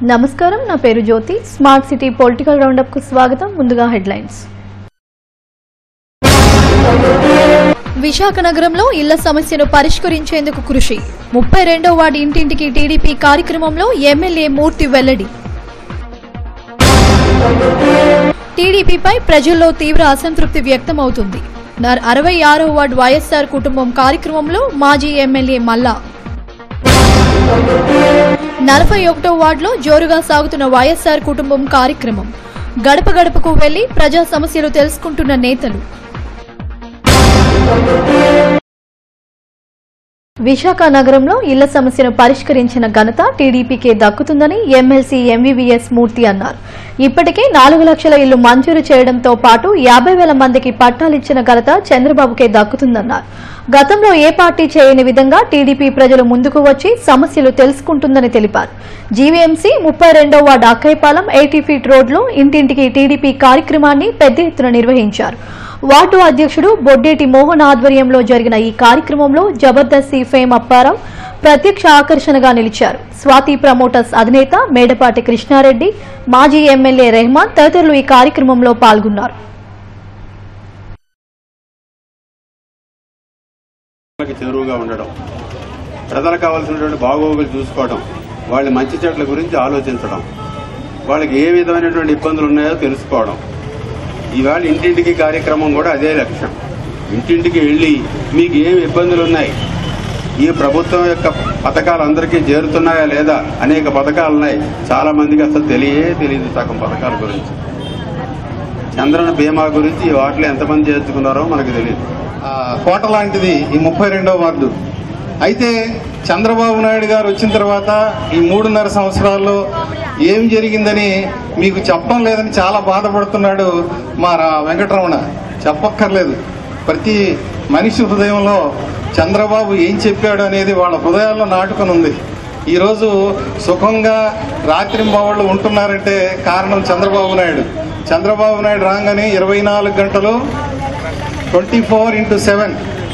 నమస్కారం నా పేరు Jyothi smart city political roundup కు స్వాగతం ముందుగా హెడ్లైన్స్ విశాఖ నగరంలో ఇళ్ల సమస్యను పరిష్కరించేందుకు కృషి ముప్పై రెండో వార్డు ఇంటింటికి టీడీపీ కార్యక్రమంలో ఎమ్మెల్యే మూర్తి వెల్లడి టీడీపీపై ప్రజల్లో తీవ్ర అసంతృప్తి వ్యక్తమవుతుంది నర్ అరవై ఆరో వార్డు వైఎస్సార్ కుటుంబం కార్యక్రమంలో మాజీ ఎమ్మెల్యే మల్లా నలభై ఒకటో వార్డులో జోరుగా సాగుతున్న వైఎస్సార్ కుటుంబం కార్యక్రమం గడప గడపకు వెళ్లి ప్రజా సమస్యలు తెలుసుకుంటున్న నేతలు విశాఖ నగరంలో ఇళ్ల సమస్యను పరిష్కరించిన ఘనత టీడీపీకే దక్కుతుందని ఎమ్మెల్సీ ఎంవీవీఎస్ మూర్తి అన్నారు ఇప్పటికే నాలుగు లక్షల ఇళ్లు మంజూరు చేయడంతో పాటు యాభై వేల మందికి పట్టాలిచ్చిన ఘనత చంద్రబాబుకే దక్కుతుందన్నారు గతంలో ఏ పార్టీ చేయని విధంగా టీడీపీ ప్రజలు ముందుకు వచ్చి సమస్యలు తెలుసుకుంటుందని తెలిపారు జీవీఎంసీ ముప్పై రెండో వార్డు అక్కైపాలెం ఎయిటీ ఫీట్ రోడ్లో ఇంటింటికి టీడీపీ కార్యక్రమాన్ని పెద్ద ఎత్తున నిర్వహించారు వార్డు అధ్యక్షుడు బొడ్డేటి మోహన్ ఆధ్వర్యంలో జరిగిన ఈ కార్యక్రమంలో జబర్దస్తి ఫేమ్ అప్పారావు ప్రత్యక్ష ఆకర్షణగా నిలిచారు స్వాతి ప్రమోటర్స్ అధినేత మేడపాటి కృష్ణారెడ్డి మాజీ ఎమ్మెల్యే రెహమాన్ తదితరులు ఈ కార్యక్రమంలో పాల్గొన్నారు ప్రజలకు చేరువుగా ఉండడం ప్రజలకు కావాల్సినటువంటి బాగోగులు చూసుకోవడం వాళ్ళ మంచి చెట్ల గురించి ఆలోచించడం వాళ్ళకి ఏ విధమైనటువంటి ఇబ్బందులు ఉన్నాయో తెలుసుకోవడం ఇవాళ ఇంటింటికి కార్యక్రమం కూడా అదే లక్ష్యం ఇంటింటికి వెళ్ళి మీకు ఏమి ఇబ్బందులు ఉన్నాయి ఈ ప్రభుత్వం యొక్క పథకాలు అందరికీ చేరుతున్నాయా లేదా అనేక పథకాలు ఉన్నాయి చాలా మందికి అసలు తెలియే తెలియదు సగం పథకాల గురించి చంద్రన బీమా గురించి ఈ వాటిలో ఎంతమంది చేర్చుకున్నారో మనకు తెలియదు ఆ, కోట లాంటిది ఈ ముప్పై రెండవ వార్డు అయితే చంద్రబాబు నాయుడు గారు వచ్చిన తర్వాత ఈ మూడున్నర సంవత్సరాల్లో ఏం జరిగిందని మీకు చెప్పడం లేదని చాలా బాధపడుతున్నాడు మా రా- వెంకటరమణ చెప్పక్కర్లేదు ప్రతి మనిషి హృదయంలో చంద్రబాబు ఏం చెప్పాడు అనేది వాళ్ళ హృదయాల్లో నాటుకొని ఉంది ఈరోజు సుఖంగా రాత్రింబవళ్ళు ఉంటున్నారంటే కారణం చంద్రబాబు నాయుడు చంద్రబాబు నాయుడు రాగానే ఇరవై నాలుగు గంటలు ట్వంటీ ఫోర్ ఇంటూ సెవెన్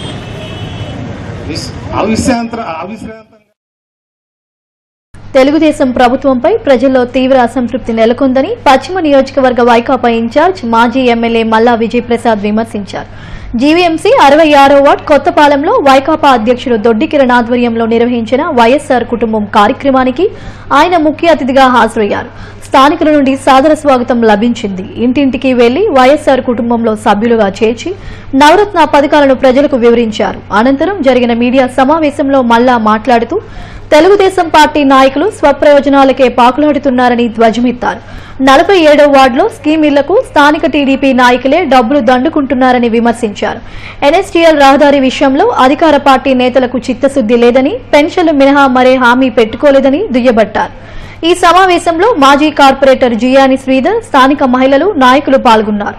అవిశ్రాంత అవిశ్రాంతంగా తెలుగుదేశం ప్రభుత్వంపై ప్రజల్లో తీవ్ర అసంతృప్తి నెలకొందని పశ్చిమ నియోజకవర్గ వైకాపా ఇన్ఛార్జ్ మాజీ ఎమ్మెల్యే మల్లా విజయప్రసాద్ విమర్శించారు జీవీఎంసీ అరవై ఆరో వార్డ్ కొత్తపాలెంలో వైకాపా అధ్యక్షుడు దొడ్డి కిరణ్ ఆధ్వర్యంలో నిర్వహించిన వైఎస్సార్ కుటుంబం కార్యక్రమానికి ఆయన ముఖ్య అతిథిగా హాజరయ్యారు స్థానికుల నుండి సాదర స్వాగతం లభించింది ఇంటింటికి వెళ్లి వైఎస్సార్ కుటుంబంలో సభ్యులుగా చేర్చి నవరత్న పథకాలను ప్రజలకు వివరించారు అనంతరం జరిగిన మీడియా సమావేశంలో మల్లా మాట్లాడుతూ తెలుగుదేశం పార్టీ నాయకులు స్వప్రయోజనాలకే పాకులాడుతున్నారని ధ్వజమెత్తారు నలభై ఏడో వార్డులో స్కీమ్ ఇళ్లకు స్థానిక టీడీపీ నాయకులే డబ్బులు దండుకుంటున్నారని విమర్శించారు ఎన్ఎస్టీఎల్ రహదారి విషయంలో అధికార పార్టీ నేతలకు చిత్తశుద్ది లేదని పెన్షన్లు మినహా మరే హామీ పెట్టుకోలేదని దుయ్యబట్టారు ఈ సమావేశంలో మాజీ కార్పొరేటర్ జియాని శ్రీధర్ స్థానిక మహిళలు నాయకులు పాల్గొన్నారు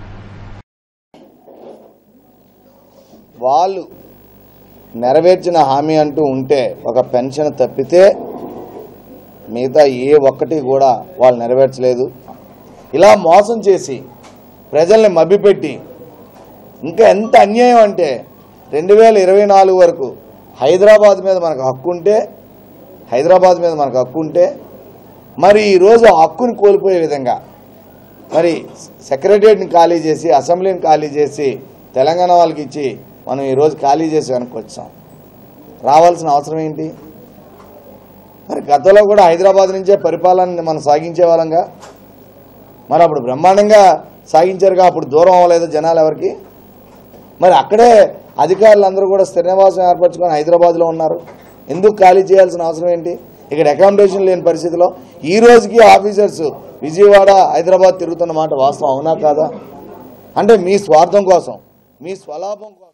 వాళ్ళు నెరవేర్చిన హామీ అంటూ ఉంటే ఒక పెన్షన్ తప్పితే మిగతా ఏ ఒక్కటి కూడా వాళ్ళు నెరవేర్చలేదు ఇలా మోసం చేసి ప్రజల్ని మభ్యపెట్టి ఇంకా ఎంత అన్యాయం అంటే రెండు వేల ఇరవై నాలుగు వరకు హైదరాబాద్ మీద మనకు హక్కు ఉంటే హైదరాబాద్ మీద మనకు హక్కు ఉంటే మరి ఈరోజు ఆ హక్కుని కోల్పోయే విధంగా మరి సెక్రటరియట్ని ఖాళీ చేసి అసెంబ్లీని ఖాళీ చేసి తెలంగాణ వాళ్ళకి ఇచ్చి మనం ఈరోజు ఖాళీ చేసి వెనక్కి వచ్చాం రావాల్సిన అవసరం ఏంటి మరి గతంలో కూడా హైదరాబాద్ నుంచే పరిపాలన మనం సాగించే వాళ్ళంగా మరి అప్పుడు బ్రహ్మాండంగా సాగించారుగా అప్పుడు దూరం అవ్వలేదు జనాలు ఎవరికి మరి అక్కడే అధికారులందరూ కూడా స్థిర నివాసం ఏర్పరచుకొని హైదరాబాద్లో ఉన్నారు ఎందుకు ఖాళీ చేయాల్సిన అవసరం ఏంటి ఇక్కడ అకామిడేషన్ లేని పరిస్థితిలో ఈ రోజుకి ఆఫీసర్స్ విజయవాడ హైదరాబాద్ తిరుగుతున్న మాట వాస్తవం అవునా కాదా అంటే మీ స్వార్థం కోసం మీ స్వలాభం కోసం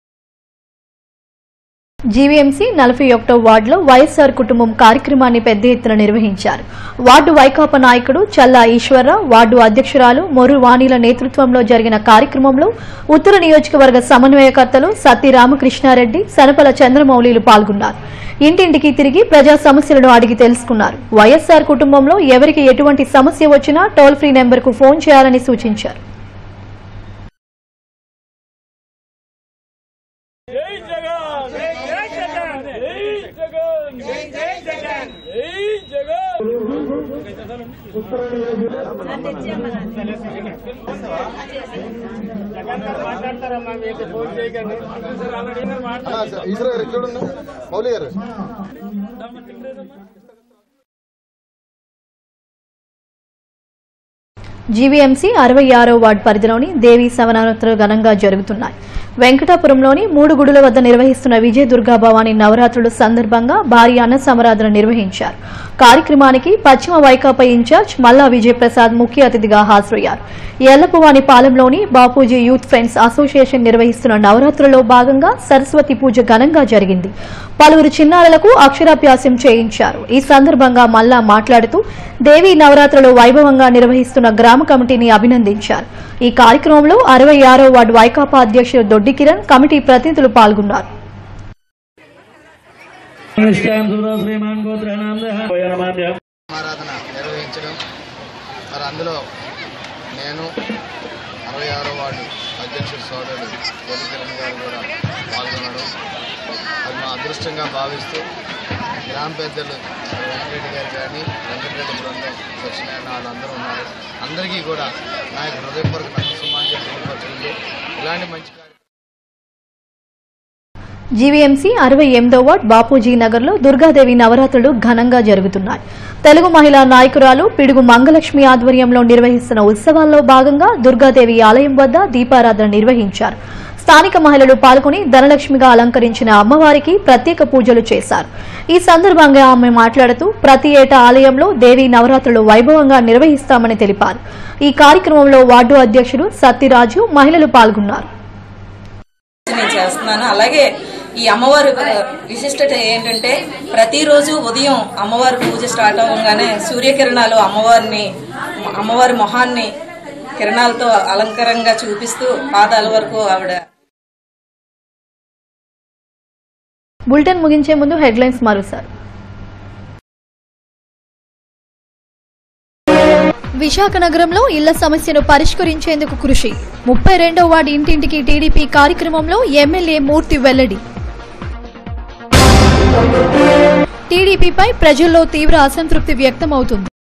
జీవీఎంసీ నలభై ఒకటో వార్డులో వైఎస్సార్ కుటుంబం కార్యక్రమాన్ని పెద్ద ఎత్తున నిర్వహించారు వార్డు వైకాపా నాయకుడు చల్లా ఈశ్వరరావు వార్డు అధ్యక్షురాలు మొరు వాణిల నేతృత్వంలో జరిగిన కార్యక్రమంలో ఉత్తర నియోజకవర్గ సమన్వయకర్తలు సత్తి రామకృష్ణారెడ్డి సనపల చంద్రమౌళిలు పాల్గొన్నారు ఇంటింటికి తిరిగి ప్రజా సమస్యలను అడిగి తెలుసుకున్నారు వైఎస్సార్ కుటుంబంలో ఎవరికి ఎటువంటి సమస్య వచ్చినా టోల్ ఫ్రీ నెంబర్కు ఫోన్ చేయాలని సూచించారు జై జగన్ జై జగన్ జై జగన్ జై జగన్ జై జగన్ ఈశ్వర గారు చూడండి మౌలి గారు జీవీఎంసీ అరవై ఆరో వార్డు పరిధిలోని దేవీ శవనవరాత్రులు ఘనంగా జరుగుతున్నాయి వెంకటాపురంలోని మూడు గుడుల వద్ద నిర్వహిస్తున్న విజయ దుర్గా భవానీ నవరాత్రుల సందర్భంగా భారీ అన్న సమరాధన నిర్వహించారు కార్యక్రమానికి పశ్చిమ వైకాపా ఇన్ఛార్జ్ మల్లా విజయప్రసాద్ ముఖ్య అతిథిగా హాజరయ్యారు ఎల్లపువాని పాలెంలోని బాపూజీ యూత్ ఫ్రెండ్స్ అసోసియేషన్ నిర్వహిస్తున్న నవరాత్రుల్లో భాగంగా సరస్వతి పూజ ఘనంగా జరిగింది పలువురు చిన్నారులకు అక్షరాభ్యాసం చేయించారు ఈ సందర్భంగా మల్లా మాట్లాడుతూ దేవీ నవరాత్రులు వైభవంగా నిర్వహిస్తున్న గ్రామ కమిటీని అభినందించారు ఈ కార్యక్రమంలో అరవై ఆరో వార్డు వైకాపా అధ్యక్షుడు దొడ్డి కిరణ్ కమిటీ ప్రతినిధులు పాల్గొన్నారు శ్రీమాన్ గోత్రానాం నమామ్య ఆరాధన నిర్వహించడం మరి అందులో నేను అరవై ఆరో వార్డు అధ్యక్షుడు సోదరుడు గోపికిరణ్ గారు కూడా పాల్గొనడం అది మా అదృష్టంగా భావిస్తూ గ్రామ పెద్దలు వెంకటరెడ్డి గారు కానీ వెంకటరెడ్డి బృందం సత్యనారాయణ వాళ్ళందరూ ఉన్నారు అందరికీ కూడా నా యొక్క హృదయపూర్వక నమస్సుమాంజలి తెలియపరచుకుంటూ ఇలాంటి మంచి కార్యక్రమం జీవీఎంసీ అరవై ఎనిమిదో వార్డ్ బాపూజీ నగర్లో దుర్గాదేవి నవరాత్రులు ఘనంగా జరుగుతున్నాయి తెలుగు మహిళా నాయకురాలు పిడుగు మంగలక్ష్మి ఆధ్వర్యంలో నిర్వహిస్తున్న ఉత్సవాల్లో భాగంగా దుర్గాదేవి ఆలయం వద్ద దీపారాధన నిర్వహించారు స్థానిక మహిళలు పాల్గొని ధనలక్ష్మిగా అలంకరించిన అమ్మవారికి ప్రత్యేక పూజలు చేశారు ఈ సందర్భంగా ఆమె మాట్లాడుతూ ప్రతి ఏటా ఆలయంలో దేవి నవరాత్రులు వైభవంగా నిర్వహిస్తామని తెలిపారు ఈ కార్యక్రమంలో వార్డు అధ్యక్షుడు సత్యరాజు మహిళలు పాల్గొన్నారు నేను చేస్తున్నాను అలాగే ఈ అమ్మవారి ఆ, విశిష్టత ఏంటంటే ప్రతిరోజు ఉదయం అమ్మవారి పూజ స్టార్ట్ అవ్వగానే సూర్యకిరణాలు అమ్మవారిని అమ్మవారి మొహాన్ని కిరణాలతో అలంకారంగా చూపిస్తూ పాదాల వరకు ఆవిడ బులెటిన్ ముగించే ముందు హెడ్లైన్స్ మరోసారి విశాఖ నగరంలో ఇళ్ల సమస్యను పరిష్కరించేందుకు కృషి ముప్పై రెండో వార్డు ఇంటింటికి టీడీపీ కార్యక్రమంలో ఎమ్మెల్యే మూర్తి వెల్లడి టీడీపీపై ప్రజల్లో తీవ్ర అసంతృప్తి వ్యక్తమవుతుంది